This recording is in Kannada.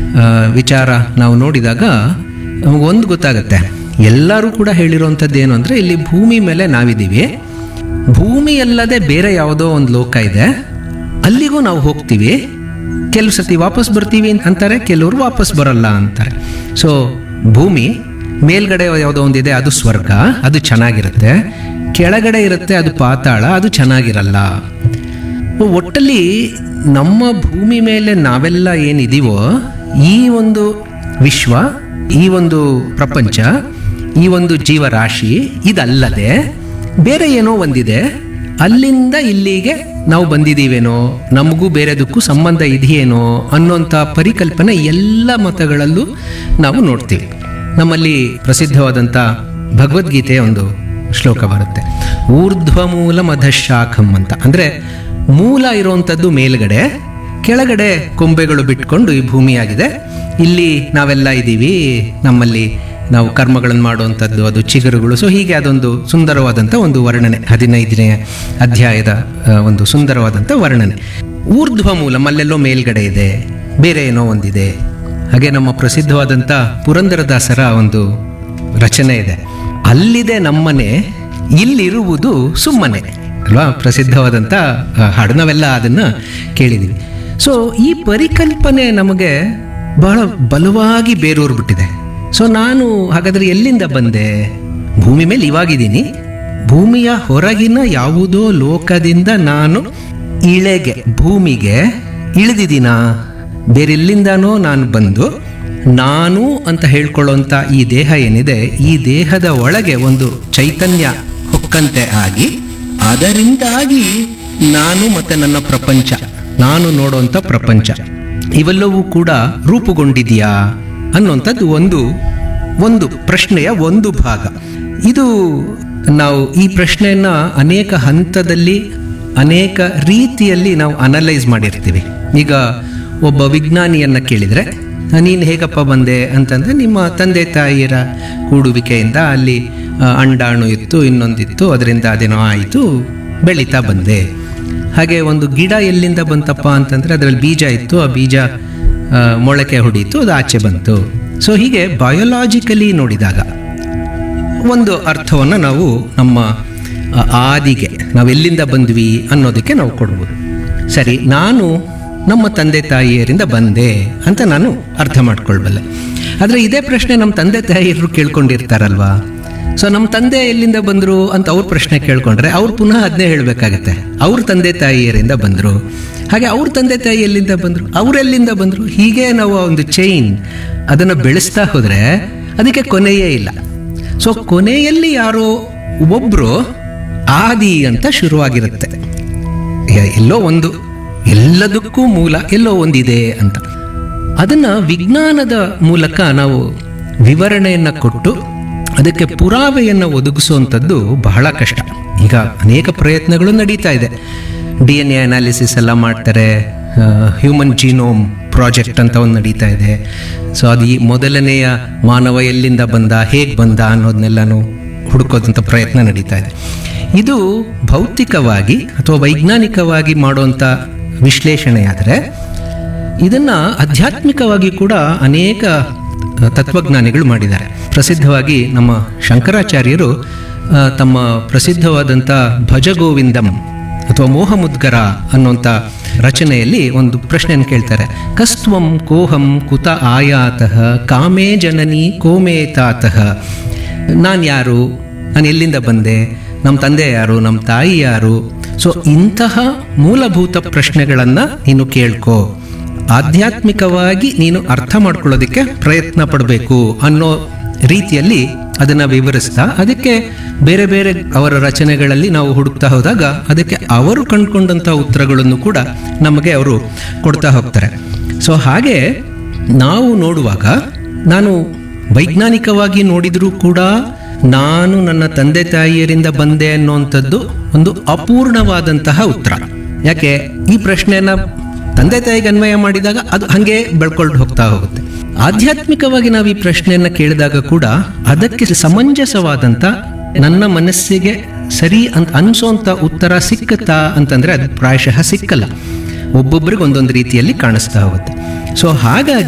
ಆ, ವಿಚಾರ ನಾವು ನೋಡಿದಾಗ ಒಂದು ಗೊತ್ತಾಗುತ್ತೆ ಎಲ್ಲರೂ ಕೂಡ ಹೇಳಿರುವಂಥದ್ದು ಏನು ಅಂದರೆ ಇಲ್ಲಿ ಭೂಮಿ ಮೇಲೆ ನಾವಿದ್ದೀವಿ ಭೂಮಿ ಅಲ್ಲದೆ ಬೇರೆ ಯಾವುದೋ ಒಂದು ಲೋಕ ಇದೆ ಅಲ್ಲಿಗೂ ನಾವು ಹೋಗ್ತೀವಿ ಕೆಲವು ಸತಿ ವಾಪಸ್ ಬರ್ತೀವಿ ಅಂತಾರೆ ಕೆಲವರು ವಾಪಸ್ ಬರಲ್ಲ ಅಂತಾರೆ ಸೊ ಭೂಮಿ ಮೇಲ್ಗಡೆ ಯಾವುದೋ ಒಂದಿದೆ ಅದು ಸ್ವರ್ಗ ಅದು ಚೆನ್ನಾಗಿರುತ್ತೆ ಕೆಳಗಡೆ ಇರುತ್ತೆ ಅದು ಪಾತಾಳ ಅದು ಚೆನ್ನಾಗಿರಲ್ಲ ಒಟ್ಟಲ್ಲಿ ನಮ್ಮ ಭೂಮಿ ಮೇಲೆ ನಾವೆಲ್ಲ ಏನಿದೀವೋ ಈ ಒಂದು ವಿಶ್ವ ಈ ಒಂದು ಪ್ರಪಂಚ ಈ ಒಂದು ಜೀವರಾಶಿ ಇದಲ್ಲದೆ ಬೇರೆ ಏನೋ ಒಂದಿದೆ ಅಲ್ಲಿಂದ ಇಲ್ಲಿಗೆ ನಾವು ಬಂದಿದ್ದೀವೇನೋ ನಮಗೂ ಬೇರೆದಕ್ಕೂ ಸಂಬಂಧ ಇದೆಯೇನೋ ಅನ್ನೋಂಥ ಪರಿಕಲ್ಪನೆ ಎಲ್ಲ ಮತಗಳಲ್ಲೂ ನಾವು ನೋಡ್ತೀವಿ ನಮ್ಮಲ್ಲಿ ಪ್ರಸಿದ್ಧವಾದಂಥ ಭಗವದ್ಗೀತೆಯ ಒಂದು ಶ್ಲೋಕ ಬರುತ್ತೆ ಊರ್ಧ್ವ ಮೂಲ ಮಧಶಾಖಂ ಅಂತ ಅಂದರೆ ಮೂಲ ಇರುವಂಥದ್ದು ಮೇಲ್ಗಡೆ ಕೆಳಗಡೆ ಕೊಂಬೆಗಳು ಬಿಟ್ಕೊಂಡು ಈ ಭೂಮಿಯಾಗಿದೆ ಇಲ್ಲಿ ನಾವೆಲ್ಲ ಇದ್ದೀವಿ ನಮ್ಮಲ್ಲಿ ನಾವು ಕರ್ಮಗಳನ್ನು ಮಾಡುವಂಥದ್ದು ಅದು ಚಿಗುರುಗಳು ಸೊ ಹೀಗೆ ಅದೊಂದು ಸುಂದರವಾದಂಥ ಒಂದು ವರ್ಣನೆ ಹದಿನೈದನೇ ಅಧ್ಯಾಯದ ಆ, ಒಂದು ಸುಂದರವಾದಂಥ ವರ್ಣನೆ ಊರ್ಧ್ವ ಮೂಲ ಅಲ್ಲೆಲ್ಲೋ ಮೇಲ್ಗಡೆ ಇದೆ ಬೇರೆ ಏನೋ ಒಂದಿದೆ ಹಾಗೆ ನಮ್ಮ ಪ್ರಸಿದ್ಧವಾದಂಥ ಪುರಂದರದಾಸರ ಒಂದು ರಚನೆ ಇದೆ ಅಲ್ಲಿದೆ ನಮ್ಮನೆ ಇಲ್ಲಿರುವುದು ಸುಮ್ಮನೆ ಅಲ್ವಾ ಪ್ರಸಿದ್ಧವಾದಂಥ ಆ, ಹಾಡು ನಾವೆಲ್ಲ ಅದನ್ನು ಕೇಳಿದ್ದೀವಿ ಸೊ ಈ ಪರಿಕಲ್ಪನೆ ನಮಗೆ ಬಹಳ ಬಲವಾಗಿ ಬೇರೂರ್ಬಿಟ್ಟಿದೆ ಸೊ ನಾನು ಹಾಗಾದರೆ ಎಲ್ಲಿಂದ ಬಂದೆ ಭೂಮಿ ಮೇಲೆ ಇವಾಗಿದ್ದೀನಿ ಭೂಮಿಯ ಹೊರಗಿನ ಯಾವುದೋ ಲೋಕದಿಂದ ನಾನು ಇಳೆಗೆ ಭೂಮಿಗೆ ಇಳಿದಿದ್ದೀನಾ ಬೇರೆಲ್ಲಿಂದನೋ ನಾನು ಬಂದು ನಾನು ಅಂತ ಹೇಳ್ಕೊಳ್ಳೋಂಥ ಈ ದೇಹ ಏನಿದೆ ಈ ದೇಹದ ಒಳಗೆ ಒಂದು ಚೈತನ್ಯ ಹೊಕ್ಕಂತೆ ಆಗಿ ಅದರಿಂದಾಗಿ ನಾನು ಮತ್ತೆ ನನ್ನ ಪ್ರಪಂಚ ನಾನು ನೋಡುವಂಥ ಪ್ರಪಂಚ ಇವೆಲ್ಲವೂ ಕೂಡ ರೂಪುಗೊಂಡಿದೆಯಾ ಅನ್ನುವಂಥದ್ದು ಒಂದು ಒಂದು ಪ್ರಶ್ನೆಯ ಒಂದು ಭಾಗ ಇದು ನಾವು ಈ ಪ್ರಶ್ನೆಯನ್ನ ಅನೇಕ ಹಂತದಲ್ಲಿ ಅನೇಕ ರೀತಿಯಲ್ಲಿ ನಾವು ಅನಲೈಸ್ ಮಾಡಿರ್ತೀವಿ ಈಗ ಒಬ್ಬ ವಿಜ್ಞಾನಿಯನ್ನ ಕೇಳಿದರೆ ನೀನು ಹೇಗಪ್ಪ ಬಂದೆ ಅಂತಂದರೆ ನಿಮ್ಮ ತಂದೆ ತಾಯಿಯರ ಕೂಡುವಿಕೆಯಿಂದ ಅಲ್ಲಿ ಆ, ಅಂಡಾಣು ಇತ್ತು ಇನ್ನೊಂದಿತ್ತು ಅದರಿಂದ ಅದೇನೋ ಆಯಿತು ಬೆಳೀತಾ ಬಂದೆ ಹಾಗೆ ಒಂದು ಗಿಡ ಎಲ್ಲಿಂದ ಬಂತಪ್ಪ ಅಂತಂದರೆ ಅದರಲ್ಲಿ ಬೀಜ ಇತ್ತು ಆ ಬೀಜ ಆ, ಮೊಳಕೆ ಹೊಡೀತು ಅದು ಆಚೆ ಬಂತು ಸೊ ಹೀಗೆ ಬಯೋಲಾಜಿಕಲಿ ನೋಡಿದಾಗ ಒಂದು ಅರ್ಥವನ್ನು ನಾವು ನಮ್ಮ ಆ, ಆದಿಗೆ ನಾವು ಎಲ್ಲಿಂದ ಬಂದ್ವಿ ಅನ್ನೋದಕ್ಕೆ ನಾವು ಕೊಡ್ಬೋದು ಸರಿ ನಾನು ನಮ್ಮ ತಂದೆ ತಾಯಿಯರಿಂದ ಬಂದೆ ಅಂತ ನಾನು ಅರ್ಥ ಮಾಡ್ಕೊಳ್ಬಲ್ಲೆ ಆದರೆ ಇದೇ ಪ್ರಶ್ನೆ ನಮ್ಮ ತಂದೆ ತಾಯಿಯರು ಕೇಳ್ಕೊಂಡಿರ್ತಾರಲ್ವಾ ಸೊ ನಮ್ಮ ತಂದೆ ಎಲ್ಲಿಂದ ಬಂದರು ಅಂತ ಅವ್ರ ಪ್ರಶ್ನೆ ಕೇಳ್ಕೊಂಡ್ರೆ ಅವ್ರು ಪುನಃ ಅದನ್ನೇ ಹೇಳಬೇಕಾಗತ್ತೆ ಅವ್ರ ತಂದೆ ತಾಯಿಯರಿಂದ ಬಂದರು ಹಾಗೆ ಅವ್ರ ತಂದೆ ತಾಯಿ ಎಲ್ಲಿಂದ ಬಂದರು ಅವರೆಲ್ಲಿಂದ ಬಂದರು ಹೀಗೆ ನಾವು ಆ ಒಂದು ಚೈನ್ ಅದನ್ನು ಬೆಳೆಸ್ತಾ ಹೋದರೆ ಅದಕ್ಕೆ ಕೊನೆಯೇ ಇಲ್ಲ ಸೊ ಕೊನೆಯಲ್ಲಿ ಯಾರೋ ಒಬ್ಬರು ಆದಿ ಅಂತ ಶುರುವಾಗಿರುತ್ತೆ ಎ- ಎಲ್ಲೋ ಒಂದು ಎಲ್ಲದಕ್ಕೂ ಮೂಲ ಎಲ್ಲೋ ಒಂದಿದೆ ಅಂತ ಅದನ್ನ ವಿಜ್ಞಾನದ ಮೂಲಕ ನಾವು ವಿವರಣೆಯನ್ನ ಕೊಟ್ಟು ಅದಕ್ಕೆ ಪುರಾವೆಯನ್ನು ಒದಗಿಸುವಂಥದ್ದು ಬಹಳ ಕಷ್ಟ ಈಗ ಅನೇಕ ಪ್ರಯತ್ನಗಳು ನಡೀತಾ ಇದೆ ಡಿ ಎನ್ ಎ ಅನಾಲಿಸಿಸ್ ಎಲ್ಲ ಮಾಡ್ತಾರೆ ಹ್ಯೂಮನ್ ಜೀನೋಮ್ ಪ್ರಾಜೆಕ್ಟ್ ಅಂತ ಒಂದು ನಡೀತಾ ಇದೆ ಸೊ ಅದು ಈ ಮೊದಲನೆಯ ಮಾನವ ಎಲ್ಲಿಂದ ಬಂದ ಹೇಗೆ ಬಂದ ಅನ್ನೋದನ್ನೆಲ್ಲನೂ ಹುಡುಕೋದಂಥ ಪ್ರಯತ್ನ ನಡೀತಾ ಇದೆ ಇದು ಭೌತಿಕವಾಗಿ ಅಥವಾ ವೈಜ್ಞಾನಿಕವಾಗಿ ಮಾಡುವಂಥ ವಿಶ್ಲೇಷಣೆಯಾದರೆ ಇದನ್ನ ಆಧ್ಯಾತ್ಮಿಕವಾಗಿ ಕೂಡ ಅನೇಕ ಆ, ತತ್ವಜ್ಞಾನಿಗಳು ಮಾಡಿದ್ದಾರೆ ಪ್ರಸಿದ್ಧವಾಗಿ ನಮ್ಮ ಶಂಕರಾಚಾರ್ಯರು ಆ, ತಮ್ಮ ಪ್ರಸಿದ್ಧವಾದಂಥ ಭಜಗೋವಿಂದಂ ಅಥವಾ ಮೋಹಮುದ್ಗರ ಅನ್ನುವಂಥ ರಚನೆಯಲ್ಲಿ ಒಂದು ಪ್ರಶ್ನೆಯನ್ನು ಕೇಳ್ತಾರೆ ಕಸ್ತ್ವಂ ಕೋಹಂ ಕುತ ಆಯಾತಃ ಕಾಮೇ ಜನನಿ ಕೋಮೇ ತಾತಃ ನಾನು ಯಾರು ನಾನು ಎಲ್ಲಿಂದ ಬಂದೆ ನಮ್ಮ ತಂದೆ ಯಾರು ನಮ್ಮ ತಾಯಿ ಯಾರು ಸೊ ಇಂತಹ ಮೂಲಭೂತ ಪ್ರಶ್ನೆಗಳನ್ನು ನೀನು ಕೇಳ್ಕೋ ಆಧ್ಯಾತ್ಮಿಕವಾಗಿ ನೀನು ಅರ್ಥ ಮಾಡ್ಕೊಳ್ಳೋದಕ್ಕೆ ಪ್ರಯತ್ನ ಪಡಬೇಕು ಅನ್ನೋ ರೀತಿಯಲ್ಲಿ ಅದನ್ನು ವಿವರಿಸ್ತಾ ಅದಕ್ಕೆ ಬೇರೆ ಬೇರೆ ಅವರ ರಚನೆಗಳಲ್ಲಿ ನಾವು ಹುಡುಕ್ತಾ ಹೋದಾಗ ಅದಕ್ಕೆ ಅವರು ಕಂಡುಕೊಂಡಂಥ ಉತ್ತರಗಳನ್ನು ಕೂಡ ನಮಗೆ ಅವರು ಕೊಡ್ತಾ ಹೋಗ್ತಾರೆ ಸೊ ಹಾಗೆ ನಾವು ನೋಡುವಾಗ ನಾನು ವೈಜ್ಞಾನಿಕವಾಗಿ ನೋಡಿದರೂ ಕೂಡ ನಾನು ನನ್ನ ತಂದೆ ತಾಯಿಯರಿಂದ ಬಂದೆ ಅನ್ನುವಂಥದ್ದು ಒಂದು ಅಪೂರ್ಣವಾದಂತಹ ಉತ್ತರ ಯಾಕೆ ಈ ಪ್ರಶ್ನೆಯನ್ನ ತಂದೆ ತಾಯಿಗೆ ಅನ್ವಯ ಮಾಡಿದಾಗ ಅದು ಹಾಗೆ ಬೆಳ್ಕೊಂಡು ಹೋಗ್ತಾ ಹೋಗುತ್ತೆ ಆಧ್ಯಾತ್ಮಿಕವಾಗಿ ನಾವು ಈ ಪ್ರಶ್ನೆಯನ್ನ ಕೇಳಿದಾಗ ಕೂಡ ಅದಕ್ಕೆ ಸಮಂಜಸವಾದಂಥ ನನ್ನ ಮನಸ್ಸಿಗೆ ಸರಿ ಅಂತ ಅನ್ಸೋಂಥ ಉತ್ತರ ಸಿಕ್ಕತ್ತಾ ಅಂತಂದ್ರೆ ಅದು ಪ್ರಾಯಶಃ ಸಿಕ್ಕಲ್ಲ ಒಬ್ಬೊಬ್ಬರಿಗೆ ಒಂದೊಂದು ರೀತಿಯಲ್ಲಿ ಕಾಣಿಸ್ತಾ ಹೋಗುತ್ತೆ ಸೊ ಹಾಗಾಗಿ